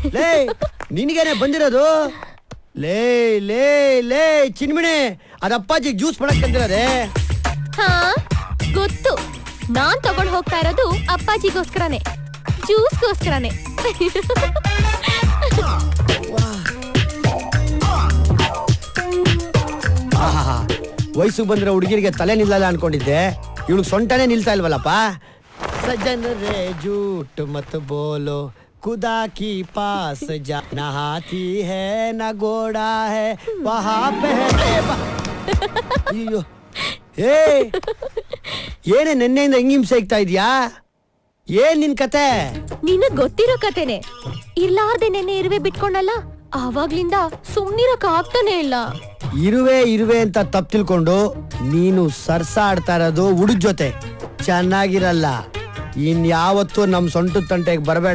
ಲೇ ನಿನಗೇನೆ ಬಂದಿರೋದು ಲೇ ಲೇ ಲೇ ಚಿನ್ಮಿಣಿ ಅದ ಅಪ್ಪಾಜಿ ಜ್ಯೂಸ್ ಮಾಡಕ್ ತಂದಿರೋದೆ ಹಾ ಗೊತ್ತು ನಾನ್ ತಗೊಂಡ್ ಹೋಗ್ತಾ ಇರೋದು ಅಪ್ಪಾಜಿಗೋಸ್ಕರನೇ ಜ್ಯೂಸ್ಗೋಸ್ಕರನೇ ಆಹಾ ವಯಸ್ಸಿಗೆ ಬಂದಿರೋ ಹುಡುಗಿರಿಗೆ ತಲೆ ನಿಲ್ಲಲ್ಲ ಅನ್ಕೊಂಡಿದ್ದೆ ಇವಳು ಸೊಂಟನೇ ನಿಲ್ತಾ ಇಲ್ವಲ್ಲಪ್ಪ ಸಜ್ಜನ ರೇ ಜೂಟ್ ಮತ್ ಬೋಲೋ ಖುದಾ ಕಿ ಪಾಸ್ ಜಾ ನಹಾತಿ ಹೇ ನ ಗೋಡಾ ಹೇ ವಹಾ ಪೆ ಹೇ ಬಾ- ಅಯ್ಯೋ ಏ ಏನೇ ನೆನ್ನೆಯಿಂದ ಹಿಂಗ್ ಹಿಂಸೆ ಇಕ್ತಾ ಇದ್ಯಾ ಏನ್ ನಿನ್ ಕತೆ ನಿನಗ್ ಗೊತ್ತಿರೋ ಕತೆನೆ ಇರ್ಲಾರ್ದೆ ನೆನ್ನೆ ಇರುವೆ ಬಿಟ್ಕೊಂಡಲ್ಲ ಆವಾಗ್ಲಿಂದ ಸುಮ್ನಿರಕ್ ಆಗ್ತಾನೆ ಇಲ್ಲ ಇರುವೆ ಇರುವೆ ಅಂತ ತಪ್ಪು ತಿಳ್ಕೊಂಡು ನೀನು ಸರ್ಸಾಡ್ತಾ ಇರೋದು ಹುಡುಗ ಜೊತೆ ಚೆನ್ನಾಗಿರಲ್ಲ ಇನ್ಯಾವತ್ತೂ ನಮ್ ಸೊಂಟದ ತಂಟೆಗೆ ಬರಬೇಡ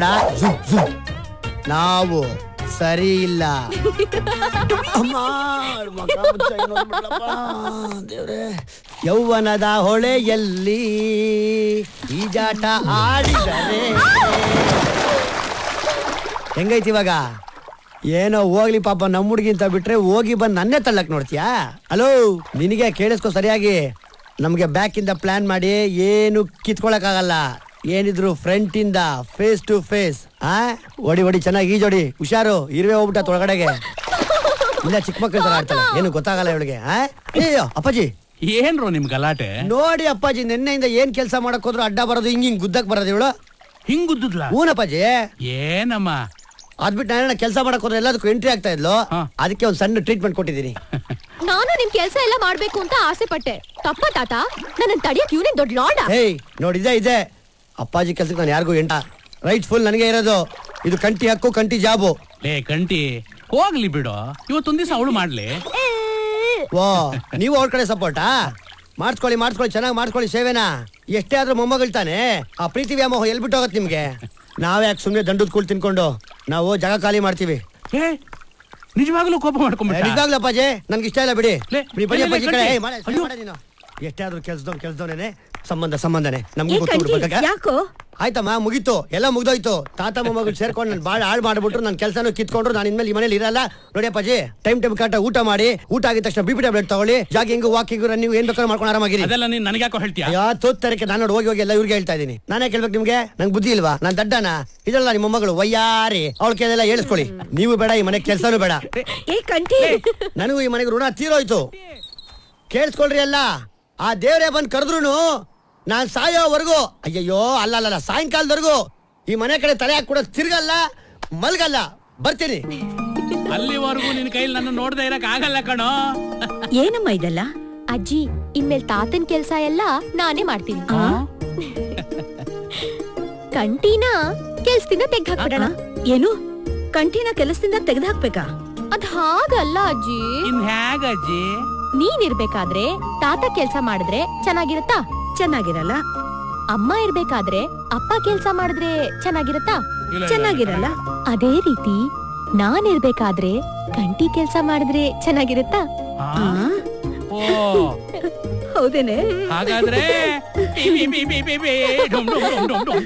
ನಾವು ಸರಿ ಇಲ್ಲ ಅಮ್ಮ, ಮಕ ಮುಚ್ಚಾಗಿ ನೋಡ್ಬಿಟ್ಲಪ್ಪ, ದೇವ್ರೇ. ಯೌವನದ ಹೊಳೆಯಲ್ಲಿ ಈಜಾಟ ಆಡಿದರೆ ಹೆಂಗೈತಿ ಇವಾಗ ಏನೋ ಹೋಗ್ಲಿ ಪಾಪ ನಮ್ಮ ಹುಡುಗಿಂತ ಬಿಟ್ರೆ ಹೋಗಿ ಬಂದ್ ನನ್ನೇ ತಳ್ಳಕ್ ನೋಡ್ತೀಯಾ ಹಲೋ ನಿನಗೆ ಕೇಳಿಸ್ಕೊ ಸರಿಯಾಗಿ ನಮ್ಗೆ ಬ್ಯಾಕ್ ಇಂದ ಪ್ಲಾನ್ ಮಾಡಿ ಏನು ಕಿತ್ಕೊಳಕ್ ಆಗಲ್ಲ ಏನಿದ್ರು ಫ್ರಂಟ್ ಇಂದ ಫೇಸ್ ಟು ಫೇಸ್ ಆ ಓಡಿ ಓಡಿ ಚೆನ್ನಾಗಿ ಈಜೋಡಿ ಹುಷಾರು ಇರುವೆ ಹೋಗ್ಬಿಟ್ಟ ಒಳಗಡೆಗೆ ಇಲ್ಲ ಚಿಕ್ಕ ಮಕ್ಕಳ ತರ ಆಡ್ತಾಳೆ ಏನು ಗೊತ್ತಾಗಲ್ಲ ಇವಳಿಗೆ ಆ ಅಯ್ಯೋ ಅಪ್ಪಾಜಿ ಏನ್ರೋ ನಿಮ್ ಗಲಾಟೆ ನೋಡಿ ಅಪ್ಪಾಜಿ ನಿನ್ನೆಯಿಂದ ಏನ್ ಕೆಲಸ ಮಾಡಕ್ ಹೋದ್ರು ಅಡ್ಡ ಬರೋದು ಹಿಂಗ್ ಹಿಂಗ್ ಗುದ್ದಕ್ ಬರೋದು ಇವಳು ಹಿಂಗ್ ಗುದ್ದುದ್ಲ ಹೂನಪ್ಪಾಜಿ ಏನಮ್ಮ ಅದ್ಬಿಟ್ಟು ನಾನು ಕೆಲಸ ಮಾಡಕ್ ಹೋದ್ರೆ ಎಲ್ಲದಕ್ಕೂ ಎಂಟ್ರಿ ಆಗ್ತಾ ಇದ್ಲು ಹಾ. ಅದಕ್ಕೆ ಒಂದ್ ಸಣ್ಣ ಟ್ರೀಟ್ಮೆಂಟ್ ಕೊಟ್ಟಿದ್ದೀನಿ ನಾನು ನಿಮ್ ಕೆಲ್ಸ ಎಲ್ಲ ಮಾಡ್ಬೇಕು ಅಂತ ಆಸೆ ಪಟ್ಟೆ ತಪ್ಪ ತಾತ ನನ್ನ ತಡಿಯಕ್ ಇವನೇ ದೊಡ್ಡ ಲಾಡ ಹೇಯ್ ನೋಡಿ ಇದೆ ಇದೆ ಅಪ್ಪಾಜಿ ಕೆಲ್ಸಕ್ಕೆ ನಾನು ಯಾರಿಗೂ ಎಂಟ ರೈಟ್ ಫುಲ್ ನನಗೆ ಇರೋದು ಇದು ಕಂಟಿ ಹಕ್ಕು ಕಂಟಿ ಜಾಬು ಲೇ ಕಂಟಿ ಹೋಗ್ಲಿ ಬಿಡು ಇವತ್ತೊಂದ್ ದಿವಸ ಅವಳು ಮಾಡ್ಲಿ ಓ ನೀವು ಅವ್ರ ಕಡೆ ಸಪೋರ್ಟಾ ಮಾಡಿಸ್ಕೊಳ್ಳಿ ಮಾಡಿಸ್ಕೊಳ್ಳಿ ಚೆನ್ನಾಗಿ ಮಾಡಿಸ್ಕೊಳ್ಳಿ ಸೇವೆನಾ ಎಷ್ಟೇ ಆದ್ರೂ ಮೊಮ್ಮಗಳು ತಾನೆ ಆ ಪ್ರೀತಿ ವ್ಯಾಮೋಹ ಎಲ್ ಬಿಟ್ಟು ಹೋಗತ್ತೆ ನಿಮ್ಗೆ ನಾವ್ ಯಾಕೆ ಸುಮ್ನೆ ದಂಡದ ಕೂಳ್ ತಿನ್ಕೊಂಡು ನಾವು ಜಾಗ ಖಾಲಿ ಮಾಡ್ತೀವಿ ಏ ನಿಜವಾಗ್ಲೂ ಕೋಪ ಮಾಡ್ಕೊಂಡ್ಬಿಟ್ಟ ನಿಜವಾಗ್ಲೂ ಅಪ್ಪಾಜಿ ನನ್ಗೆ ಇಷ್ಟ ಇಲ್ಲ ಬಿಡಿ ಲೇ, ಬಿಡಿ, ಬನ್ನಿ ಲೇ, ಅಪ್ಪಾಜಿ ಈ ಕಡೆ ಕಟ್ಟಿ. ಏಯ್, ಮಾಡೆ, ಅಯ್ಯೋ. ಮಾಡೆ ನೀನು ಎಷ್ಟೇ ಆದ್ರೂ ಕೆಲ್ಸದವ್ ಕೆಲ್ಸದವನೇನೆ ಸಂಬಂಧ ಸಂಬಂಧನೇ ನಮ್ಗೆ ಏ ಗೊತ್ತು ಕಂಟಿ ಬಿಡ್ಬೇಕಾ? ಯಾಕೋ ಆಯ್ತಮ್ಮ ಮುಗೀತು ಎಲ್ಲ ಮುಗ್ದೋಯ್ತು ತಾತ ಮೊಮ್ಮಗಳು ಸೇರ್ಕೊಂಡು ನಾನು ಬಾಳ ಹಾಳು ಮಾಡ್ಬಿಟ್ರು ನನ್ನ ಕೆಲಸನೂ ಕಿತ್ಕೊಂಡ್ರು ನಾನು ಇನ್ಮೇಲೆ ಈ ಮನೇಲಿ ಇರಲ್ಲ ನೋಡಿ ಅಪ್ಪಾಜಿ ಟೈಮ್ ಟೈಮ್ ಕರೆಕ್ಟ್ ಊಟ ಮಾಡಿ ಊಟ ಆಗಿದ ತಕ್ಷಣ ಬಿ ಪಿ ಟ್ಯಾಬ್ಲೆಟ್ ತಗೊಳ್ಳಿ ಜಾಗಿಂಗ್ ವಾಕಿಂಗ್ ರನ್ನಿಂಗ್ ಏನ್ ಬೇಕಾದ್ರೂ ಮಾಡ್ಕೊಂಡು ಆರಾಮಾಗಿರಿ ಅದೆಲ್ಲ ನೀನ್ ನನಗ್ಯಾಕೋ ಹೇಳ್ತೀಯ ಯಾ ತೋತ್ತರಕ್ಕೆ ನಾನು ನೋಡಿ ಹೋಗಿ ಹೋಗಿ ಎಲ್ಲ ಇವ್ರಿಗೆ ಹೇಳ್ತಾ ಇದೀನಿ ನಾನೇ ಕೇಳ್ಬೇಕು ನಿಮ್ಗೆ ನಂಗೆ ಬುದ್ಧಿ ಇಲ್ವಾ ನಾನ್ ದಡ್ಡನ ಇದಲ್ಲ ನಿಮ್ಮ ಮೊಮ್ಮಗಳು ವಯ್ಯಾರಿ ಅವಳ ಕೇಳೆಲ್ಲ ಹೇಳಿಸ್ಕೊಳ್ಳಿ ನೀವು ಬೇಡ ಈ ಮನೆ ಕೆಲಸನೂ ಬೇಡ ಏ ಕಂಟಿ ನನಗೂ ಈ ಮನೆಗೆ ಋಣ ತೀರೋಯ್ತು ಕೇಳಿಸ್ಕೊಳ್ರಿ ಅಲ್ಲ ಆ ದೇವ್ರೇ ಬಂದ್ ಕರೆದ್ರು ನಾನ್ ಸಾಯೋವರೆಗೂ ಅಯ್ಯಯ್ಯೋ ಅಲ್ಲ ಅಲ್ಲ ಸಾಯಂಕಾಲದವರೆಗೂ ಈ ಮನೆ ಕಡೆ ತಲೆ ಹಾಕಿ ಕೂಡ ತಿರ್ಗಲ್ಲ ಮಲ್ಗಲ್ಲ ಬರ್ತೀನಿ ಅಲ್ಲಿವರೆಗೂ ನಿನ್ ಕೈಲಿ ನನ್ನ ನೋಡ್ದೆ ಇರಕ್ ಆಗಲ್ಲ ಕಣೋ ಏನಮ್ಮ ಇದೆಲ್ಲ ಅಜ್ಜಿ ಇನ್ಮೇಲ್ ತಾತನ್ ಕೆಲ್ಸ ಎಲ್ಲ ನಾನೇ ಮಾಡ್ತೀನಿ ಕಂಟಿನ ಕೆಲ್ಸದಿಂದ ತೆಗ್ದು ಹಾಕ್ಬಿಡೋಣ ಏನು ಕಂಟಿನ ಕೆಲಸದಿಂದ ತೆಗೆದುಹಾಕ್ಬೇಕಾ ಅದ್ ಹಾಗಲ್ಲ ಅಜ್ಜಿ ಇನ್ ಹೇಗಜ್ಜಿ ನೀನ್ ಇರ್ಬೇಕಾದ್ರೆ ತಾತ ಕೆಲ್ಸ ಮಾಡಿದ್ರೆ ಚೆನ್ನಾಗಿರತ್ತಾ ಚೆನ್ನಾಗಿರಲ್ಲ ಅಮ್ಮ ಇರ್ಬೇಕಾದ್ರೆ ಅಪ್ಪ ಕೆಲ್ಸ ಮಾಡಿದ್ರೆ ಚೆನ್ನಾಗಿರತ್ತಾ ಇಲ್ಲ, ಇಲ್ಲ, ಚೆನ್ನಾಗಿರಲ್ಲ ಅದೇ ರೀತಿ ನಾನ್ ಇರ್ಬೇಕಾದ್ರೆ ಕಂಟಿ ಕೆಲ್ಸ ಮಾಡಿದ್ರೆ ಚೆನ್ನಾಗಿರತ್ತಾ ಆ? ಆ, ಓ ಹೌದೇನೆ ಹಾಗಾದ್ರೆ ಪಿ, ಪಿ, ಪಿ, ಪಿ, ಪಿ, ಪಿ, ಡುಮ್, ಡುಮ್, ಡುಮ್, ಡುಮ್, ಡುಮ್.